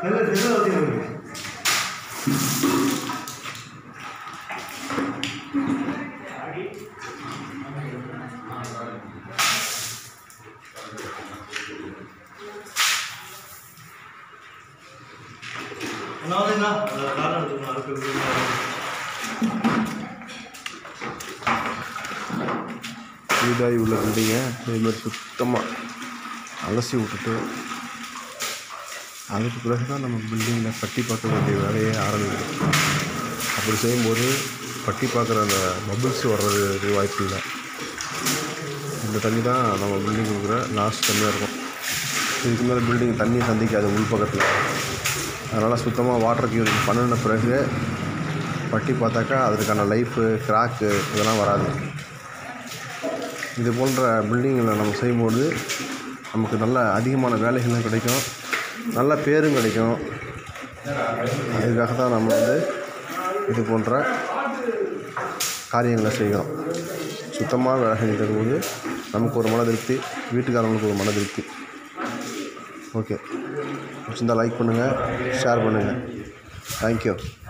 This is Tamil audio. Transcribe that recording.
அண்ணாவதுண்ணா காரணம் எடுத்துக்கணும் அதுக்கு புதிதாகி உள்ள பில்டிங்கை இதேமாதிரி சுத்தமாக அலசி விட்டுட்டு அதுக்கு பிறகு தான் நம்ம பில்டிங்கில் பட்டி பார்க்க வேண்டிய வேலையை ஆரம்பிக்கணும் அப்படி செய்யும்போது பட்டி பார்க்குற அந்த பபிள்ஸ் வர்றதுக்கு வாய்ப்பு இல்லை இந்த தண்ணி தான் நம்ம பில்டிங் கொடுக்குற லாஸ்ட் தண்ணியாக இருக்கும் இதுக்கு மேலே பில்டிங் தண்ணி சந்திக்காது உள் பக்கத்தில் அதனால் சுத்தமாக வாட்டர் க்யூரிங் பண்ணின பிறகு பட்டி பார்த்தாக்கா அதற்கான லைஃபு கிராக்கு இதெல்லாம் வராது இது போன்ற பில்டிங்கில் நம்ம செய்யும்போது நமக்கு நல்ல அதிகமான வேலைகளும் கிடைக்கும் நல்ல பேரும் கிடைக்கும் இதுக்காக தான் நம்ம வந்து இது போன்ற காரியங்களை செய்கிறோம் சுத்தமாக வேலை செஞ்சுட்டு போது நமக்கு ஒரு மன திருப்தி வீட்டுக்காரங்களுக்கு ஒரு மன திருப்தி ஓகே பிடிச்சிருந்தா லைக் பண்ணுங்கள் ஷேர் பண்ணுங்கள் தேங்க்யூ